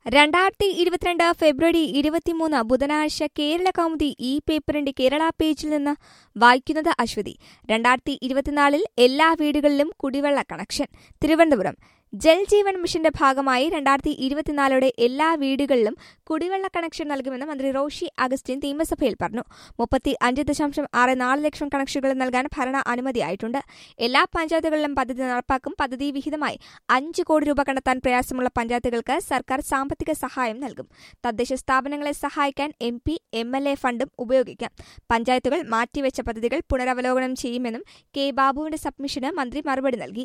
രണ്ടായിരത്തി ഇരുപത്തിരണ്ട് ഫെബ്രുവരി ഇരുപത്തിമൂന്ന് ബുധനാഴ്ച കേരള കൗമുദി ഈ പേപ്പറിന്റെ കേരള പേജിൽ നിന്ന് വായിക്കുന്നത് അശ്വതി രണ്ടായിരത്തി ഇരുപത്തിനാലിൽ എല്ലാ വീടുകളിലും കുടിവെള്ള കണക്ഷൻ തിരുവനന്തപുരം ജൽജീവൻ മിഷന്റെ ഭാഗമായി രണ്ടായിരത്തി ഇരുപത്തിനാലോടെ എല്ലാ വീടുകളിലും കുടിവെള്ള കണക്ഷൻ നൽകുമെന്ന് മന്ത്രി റോഷി അഗസ്റ്റിൻ നിയമസഭയിൽ പറഞ്ഞു മുപ്പത്തി അഞ്ച് ദശാംശം ആറ് നാല് ലക്ഷം കണക്ഷനുകൾ നൽകാൻ ഭരണ അനുമതിയായിട്ടുണ്ട് എല്ലാ പഞ്ചായത്തുകളിലും പദ്ധതി നടപ്പാക്കും പദ്ധതി വിഹിതമായി അഞ്ച് കോടി രൂപ കണ്ടെത്താൻ പ്രയാസമുള്ള പഞ്ചായത്തുകൾക്ക് സർക്കാർ സാമ്പത്തിക സഹായം നൽകും തദ്ദേശ സ്ഥാപനങ്ങളെ സഹായിക്കാൻ M P M L A ഫണ്ടും ഉപയോഗിക്കാം പഞ്ചായത്തുകൾ മാറ്റിവെച്ച പദ്ധതികൾ പുനരവലോകനം ചെയ്യുമെന്നും കെ ബാബുവിന്റെ സബ്മിഷന് മന്ത്രി മറുപടി നൽകി